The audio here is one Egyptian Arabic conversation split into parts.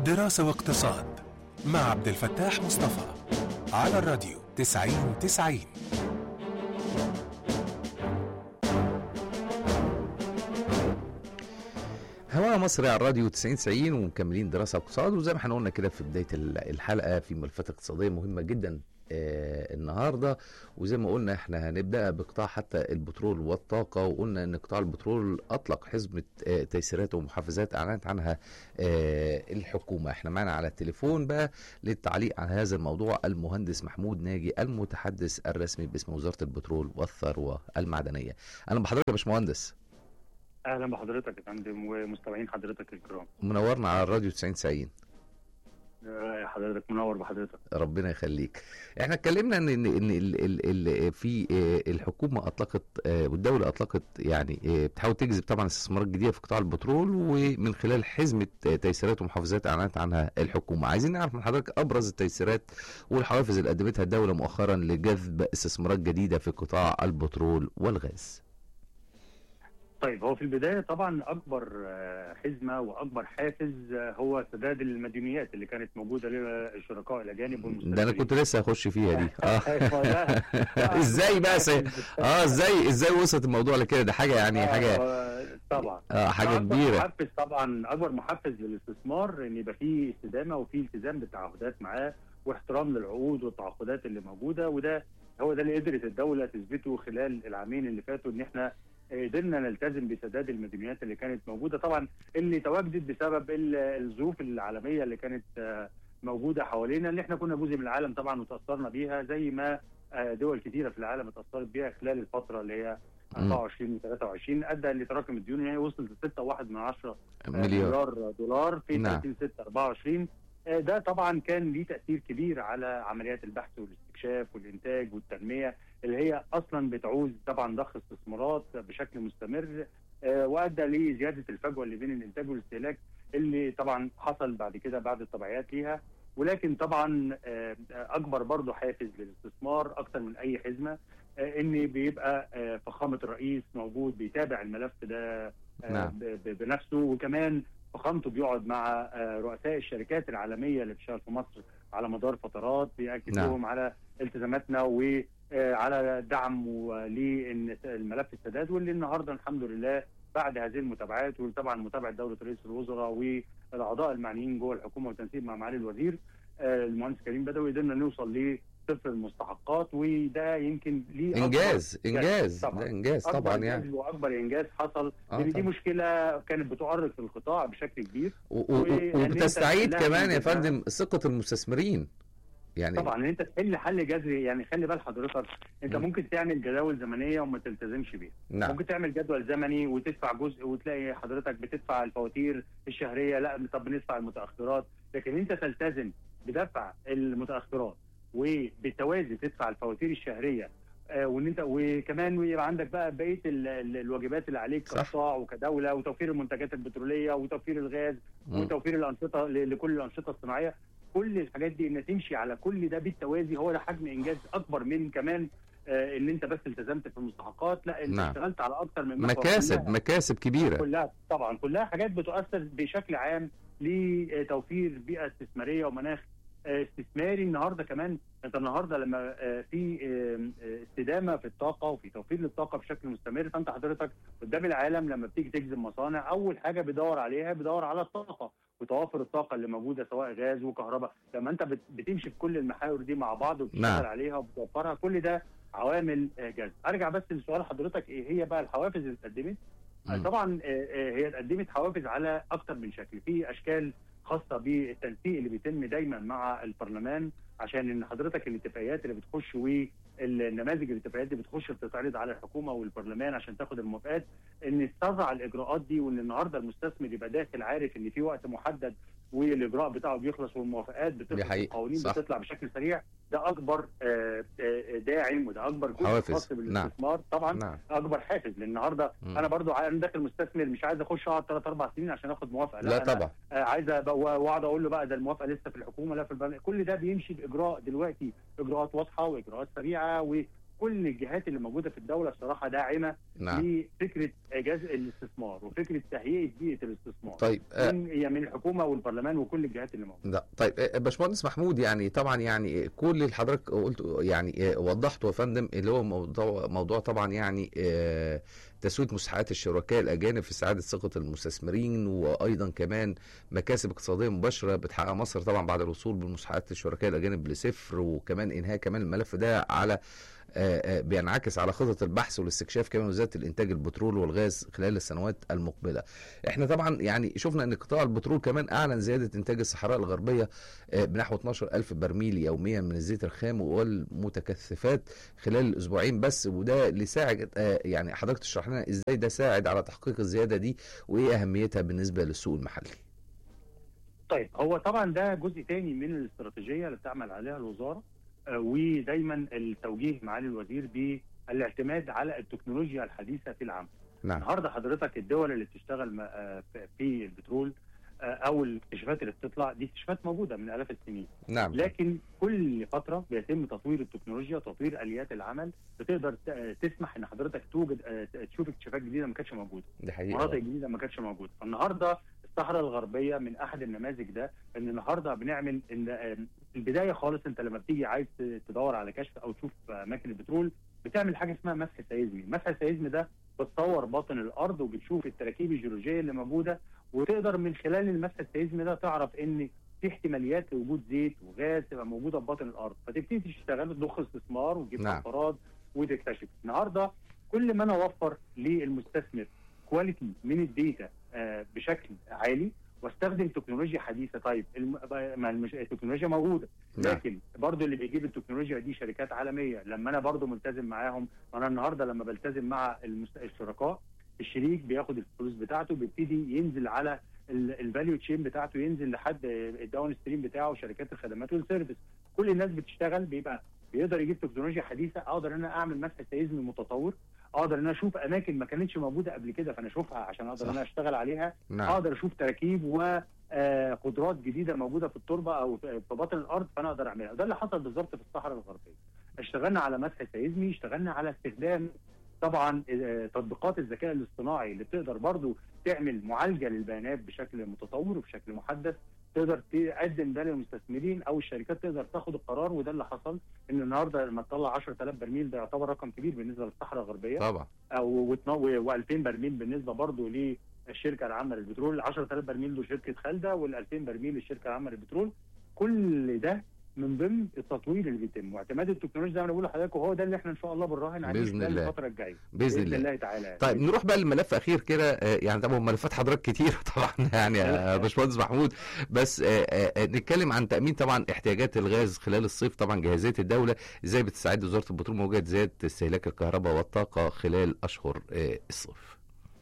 دراسة واقتصاد مع عبد الفتاح مصطفى على الراديو 90 90 هواء مصري على الراديو 90 90 ومكملين دراسه اقتصاد وزي ما احنا قلنا كده في بدايه ال- الحلقه في ملفات اقتصاديه مهمه جدا آه النهارده وزي ما قلنا احنا هنبدا بقطاع حتى البترول والطاقه وقلنا ان قطاع البترول اطلق حزمه آه تيسيرات ومحفزات اعلنت عنها آه الحكومه احنا معنا على التليفون بقى للتعليق على هذا الموضوع المهندس محمود ناجي المتحدث الرسمي باسم وزاره البترول والثروه المعدنيه اهلا بحضرتك يا باشمهندس اهلا بحضرتك يا فندم ومستمعين حضرتك الكرام منورنا على الراديو 90 90 آه، حضرتك منور بحضرتك ربنا يخليك احنا اتكلمنا ان ان ان ال ال ال في آه، الحكومه اطلقت آه، والدوله اطلقت يعني آه، بتحاول تجذب طبعا استثمارات جديده في قطاع البترول ومن خلال حزمه آه، تيسيرات ومحافظات اعلنت عنها الحكومه عايزين نعرف من حضرتك ابرز التيسيرات والحوافز اللي قدمتها الدوله مؤخرا لجذب استثمارات جديده في قطاع البترول والغاز طيب هو في البدايه طبعا اكبر آه، حزمه واكبر حافز آه، هو سداد المديونيات اللي كانت موجوده للشركاء الاجانب والمستثمرين ده انا كنت لسه هخش فيها دي اه أيوة، ده- ازاي بقى سي... اه ازاي ازاي وصلت الموضوع لكده ده حاجه يعني حاجه آه، طبعا اه حاجه أكبر كبيره محفز طبعا اكبر محفز للاستثمار ان يبقى فيه استدامه وفيه التزام بالتعهدات معاه واحترام للعقود والتعاقدات اللي موجوده وده هو ده اللي قدرت الدوله تثبته خلال العامين اللي فاتوا ان احنا قدرنا نلتزم بسداد المديونيات اللي كانت موجوده طبعا اللي تواجدت بسبب ال- الظروف العالميه اللي كانت آه، موجوده حوالينا اللي احنا كنا جزء من العالم طبعا وتاثرنا بيها زي ما آه، دول كثيره في العالم اتاثرت بيها خلال الفتره اللي هي مم. 24 و 23 ادى لتراكم الديون يعني وصلت ل 6.1 من 10 مليار مليار دولار في نعم. 30 6 24 آه، ده طبعا كان ليه تاثير كبير على عمليات البحث والاستكشاف والانتاج والتنميه اللي هي اصلا بتعوز طبعا ضخ استثمارات بشكل مستمر آه، وادى لزياده الفجوه اللي بين الانتاج والاستهلاك اللي طبعا حصل بعد كده بعد التبعيات ليها ولكن طبعا آه، اكبر برضه حافز للاستثمار اكتر من اي حزمه آه، ان بيبقى آه، فخامه الرئيس موجود بيتابع الملف ده آه، نعم. ب- ب- بنفسه وكمان فخامته بيقعد مع آه، رؤساء الشركات العالميه اللي بتشتغل في مصر على مدار فترات بيأكد نعم. لهم على التزاماتنا وعلى دعم للملف السداد واللي النهارده الحمد لله بعد هذه المتابعات وطبعا متابعه دوله رئيس الوزراء والاعضاء المعنيين جوه الحكومه والتنسيق مع معالي الوزير آه، المهندس كريم بدوي قدرنا نوصل لصفر المستحقات وده يمكن ليه أكبر- انجاز انجاز طبعاً. ده انجاز أكبر طبعا إنجاز يعني واكبر انجاز حصل آه لان دي طبعاً. مشكله كانت بتؤرق في القطاع بشكل كبير و- و- وإن أنت وبتستعيد تحلها كمان يا بإنجازها. فندم ثقة المستثمرين يعني طبعا ان انت تحل حل جذري يعني خلي بال حضرتك انت مم. ممكن تعمل جداول زمنيه وما تلتزمش بيها نعم ممكن تعمل جدول زمني وتدفع جزء وتلاقي حضرتك بتدفع الفواتير الشهريه لا طب بندفع المتاخرات لكن انت تلتزم بدفع المتاخرات وبالتوازي تدفع الفواتير الشهريه آه، وان انت وكمان يبقى عندك بقى بقيه ال- ال- الواجبات اللي عليك صح. كقطاع وكدوله وتوفير المنتجات البتروليه وتوفير الغاز مم. وتوفير الانشطه ل- لكل الانشطه الصناعيه كل الحاجات دي ان تمشي على كل ده بالتوازي هو ده حجم انجاز اكبر من كمان آه ان انت بس التزمت في المستحقات لا انت نعم. اشتغلت على اكتر من محور. مكاسب كلها- مكاسب كبيرة كلها طبعا كلها حاجات بتؤثر بشكل عام لتوفير بيئه استثماريه ومناخ آه، استثماري النهارده كمان انت النهارده لما آه، في آه، آه، استدامه في الطاقه وفي توفير للطاقه بشكل مستمر فانت حضرتك قدام العالم لما بتيجي تجذب مصانع اول حاجه بيدور عليها بيدور على الطاقه وتوافر الطاقه اللي موجوده سواء غاز وكهرباء لما انت بت- بتمشي في كل المحاور دي مع بعض وبتشتغل نعم. عليها وبتوفرها كل ده عوامل آه، جذب ارجع بس لسؤال حضرتك ايه هي بقى الحوافز اللي اتقدمت مم. طبعا آه، آه، هي اتقدمت حوافز على اكثر من شكل في اشكال خاصه بالتنسيق اللي بيتم دايما مع البرلمان عشان ان حضرتك الاتفاقيات اللي بتخش والنماذج الاتفاقيات دي بتخش بتتعرض على الحكومه والبرلمان عشان تاخد الموافقات ان تسرع الاجراءات دي وان النهارده المستثمر يبقى داخل عارف ان في وقت محدد والاجراء بتاعه بيخلص والموافقات دي بتخلص حقيقة، والقوانين صح. بتطلع بشكل سريع ده اكبر آه، آه، داعم وده اكبر جزء حوافز، خاص نعم. بالاستثمار طبعا نعم اكبر حافز لان النهارده مم. انا برضو انا داخل مستثمر مش عايز اخش اقعد ثلاث اربع سنين عشان اخد موافقه لا أنا طبعا آه، عايز أبقى- واقعد اقول له بقى ده الموافقه لسه في الحكومه لا في البرلمان كل ده بيمشي باجراء دلوقتي اجراءات واضحه واجراءات سريعه كل الجهات اللي موجوده في الدوله الصراحه داعمه نعم لفكره اعجاز الاستثمار وفكره تهيئه بيئه الاستثمار طيب آه، من هي من الحكومه والبرلمان وكل الجهات اللي موجوده لا طيب آه، باشمهندس محمود يعني طبعا يعني كل اللي حضرتك قلت يعني آه، وضحته يا فندم اللي هو موضوع موضوع طبعا يعني آه، تسويه مساحات الشركاء الاجانب في استعاده ثقه المستثمرين وايضا كمان مكاسب اقتصاديه مباشره بتحققها مصر طبعا بعد الوصول بمساحات الشركاء الاجانب لصفر وكمان انهاء كمان الملف ده على آه، آه، بينعكس على خطط البحث والاستكشاف كمان وزاره الانتاج البترول والغاز خلال السنوات المقبله. احنا طبعا يعني شفنا ان قطاع البترول كمان اعلن زياده انتاج الصحراء الغربيه آه، بنحو 12 ألف برميل يوميا من الزيت الخام والمتكثفات خلال الأسبوعين بس وده اللي ساعد آه، يعني حضرتك تشرح لنا إزاي ده ساعد على تحقيق الزيادة دي وإيه أهميتها بالنسبة للسوق المحلي طيب هو طبعا ده جزء تاني من الاستراتيجيه اللي بتعمل عليها الوزاره آه، ودايما التوجيه معالي الوزير بالاعتماد على التكنولوجيا الحديثه في العمل. نعم النهارده حضرتك الدول اللي بتشتغل م- آه، في- في البترول آه، او الاكتشافات اللي بتطلع دي اكتشافات موجوده من الاف السنين نعم لكن كل فتره بيتم تطوير التكنولوجيا تطوير اليات العمل بتقدر ت- آه، تسمح ان حضرتك توجد آه، تشوف اكتشافات جديده ما كانتش موجوده دي حقيقة مناطق جديده ما كانتش موجوده فالنهارده الصحراء الغربيه من احد النماذج ده ان النهارده بنعمل ان آه، البدايه خالص انت لما بتيجي عايز ت- تدور على كشف او تشوف اماكن البترول بتعمل حاجه اسمها مسح سيزمي، مسح السيزمي ده بتصور باطن الارض وبتشوف التراكيب الجيولوجيه اللي موجوده وتقدر من خلال المسح السيزمي ده تعرف ان في احتماليات لوجود زيت وغاز تبقى موجوده في باطن الارض فتبتدي تشتغل تضخ استثمار وتجيب نعم. افراد وتكتشف النهارده كل ما انا اوفر للمستثمر كواليتي من الديتا آه، بشكل عالي واستخدم تكنولوجيا حديثه طيب الم... ما المش... التكنولوجيا موجوده نعم لكن برضو اللي بيجيب التكنولوجيا دي شركات عالميه لما انا برضو ملتزم معاهم انا النهارده لما بلتزم مع المست... الشركاء الشريك بياخد الفلوس بتاعته بيبتدي ينزل على الفاليو تشين بتاعته ينزل لحد الداون ستريم بتاعه شركات الخدمات والسيرفيس كل الناس بتشتغل بيبقى بيقدر يجيب تكنولوجيا حديثه اقدر ان انا اعمل مسح سيزمي متطور اقدر ان انا اشوف اماكن ما كانتش موجوده قبل كده فانا اشوفها عشان اقدر ان صح. انا اشتغل عليها نعم اقدر اشوف تراكيب وقدرات جديده موجوده في التربه او في في باطن الارض فانا اقدر اعملها ده اللي حصل بالظبط في الصحراء الغربيه اشتغلنا على مسح سيزمي اشتغلنا على استخدام طبعا آه، تطبيقات الذكاء الاصطناعي اللي بتقدر برضو تعمل معالجه للبيانات بشكل متطور وبشكل محدث تقدر تقدم ده للمستثمرين او الشركات تقدر تاخد القرار وده اللي حصل ان النهارده لما تطلع 10000 برميل ده يعتبر رقم كبير بالنسبه للصحراء الغربيه طبعا او و2000 برميل بالنسبه برضه للشركه العامه للبترول 10000 برميل دول شركه خالده وال2000 برميل للشركه العامه للبترول كل ده من ضمن التطوير اللي بيتم واعتماد التكنولوجيا زي ما انا بقول لحضرتك وهو ده اللي احنا ان شاء الله بنراهن عليه بإذن خلال الله. الفتره الجايه بإذن الله الله تعالى طيب نروح بقى لملف اخير كده آه، يعني طبعا ملفات حضرتك كتير طبعا يعني يا باشمهندس محمود بس آه، آه، آه، نتكلم عن تامين طبعا احتياجات الغاز خلال الصيف طبعا جاهزيه الدوله ازاي بتستعد وزاره البترول مواجهه زياده استهلاك الكهرباء والطاقه خلال اشهر آه، الصيف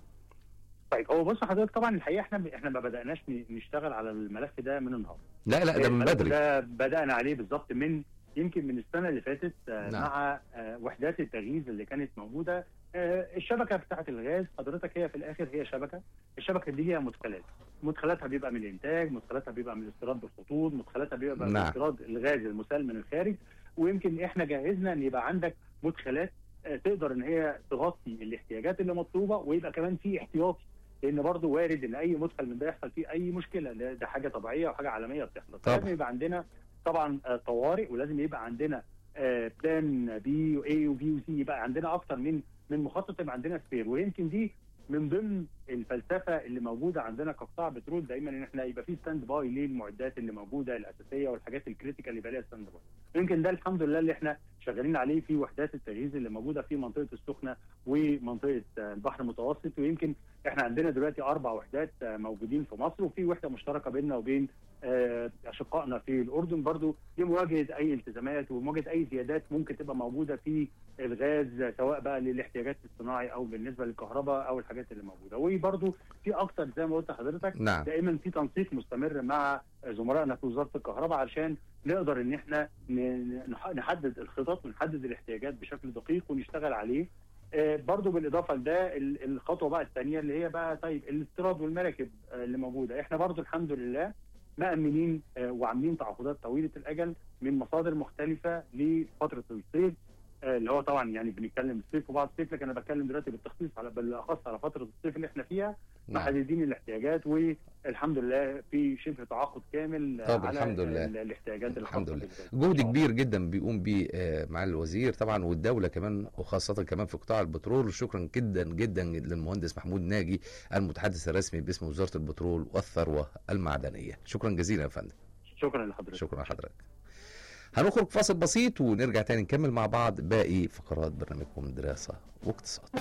طيب هو بص حضرتك طبعا الحقيقه احنا احنا ما بداناش ن- نشتغل على الملف ده من النهارده لا لا ده من الملف بدري ده بدانا عليه بالظبط من يمكن من السنه اللي فاتت آه، نعم. مع آه، وحدات التغييز اللي كانت موجوده آه، الشبكه بتاعه الغاز حضرتك هي في الاخر هي شبكه الشبكه دي هي مدخلات مدخلاتها بيبقى من الانتاج مدخلاتها بيبقى من الاستيراد بالخطوط مدخلاتها بيبقى من نعم. استيراد الغاز المسال من الخارج ويمكن احنا جهزنا ان يبقى عندك مدخلات آه، تقدر ان هي تغطي الاحتياجات اللي مطلوبه ويبقى كمان في احتياطي لان برضه وارد ان اي مدخل من ده يحصل فيه اي مشكله ده ده حاجه طبيعيه وحاجه عالميه بتحصل طبعا. لازم يبقى عندنا طبعا آه، طوارئ ولازم يبقى عندنا آه، بلان بي واي وبي وسي يبقى عندنا اكتر من من مخطط يبقى عندنا سبير ويمكن دي من ضمن الفلسفه اللي موجوده عندنا كقطاع بترول دايما ان احنا يبقى في ستاند باي للمعدات اللي موجوده الاساسيه والحاجات الكريتيكال اللي يبقى ليها ستاند باي يمكن ده الحمد لله اللي احنا شغالين عليه في وحدات التجهيز اللي موجوده في منطقه السخنه ومنطقه آه، البحر المتوسط ويمكن احنا عندنا دلوقتي اربع وحدات آه، موجودين في مصر وفي وحده مشتركه بيننا وبين آه، اشقائنا في الاردن برضو لمواجهه اي التزامات ومواجهه اي زيادات ممكن تبقى موجوده في الغاز سواء بقى للاحتياجات الصناعي او بالنسبه للكهرباء او الحاجات اللي موجوده وبرضو في اكتر زي ما قلت لحضرتك نعم دائما في تنسيق مستمر مع زملائنا في وزاره الكهرباء علشان نقدر ان احنا ن- نح- نحدد الخطط ونحدد الاحتياجات بشكل دقيق ونشتغل عليه آه، برضو بالاضافه لده ال- الخطوه بقى الثانيه اللي هي بقى طيب الاستيراد والمراكب آه، اللي موجوده احنا برضو الحمد لله مأمنين آه، وعاملين تعاقدات طويله الاجل من مصادر مختلفه لفتره الصيف آه، اللي هو طبعا يعني بنتكلم الصيف وبعد الصيف لكن انا بتكلم دلوقتي بالتخصيص على بالاخص على فتره الصيف اللي احنا فيها نعم محددين الاحتياجات والحمد لله في شبه تعاقد كامل طب على الحمد لله. ال- الاحتياجات الحمد الخاصه لله. بالذات. جهد كبير جدا بيقوم بيه آه، مع الوزير طبعا والدوله كمان وخاصه كمان في قطاع البترول شكرا جدا جدا للمهندس محمود ناجي المتحدث الرسمي باسم وزاره البترول والثروه المعدنيه شكرا جزيلا يا فندم شكرا لحضرتك شكرا لحضرتك هنخرج فاصل بسيط ونرجع تاني نكمل مع بعض باقي فقرات برنامجكم دراسه واقتصاد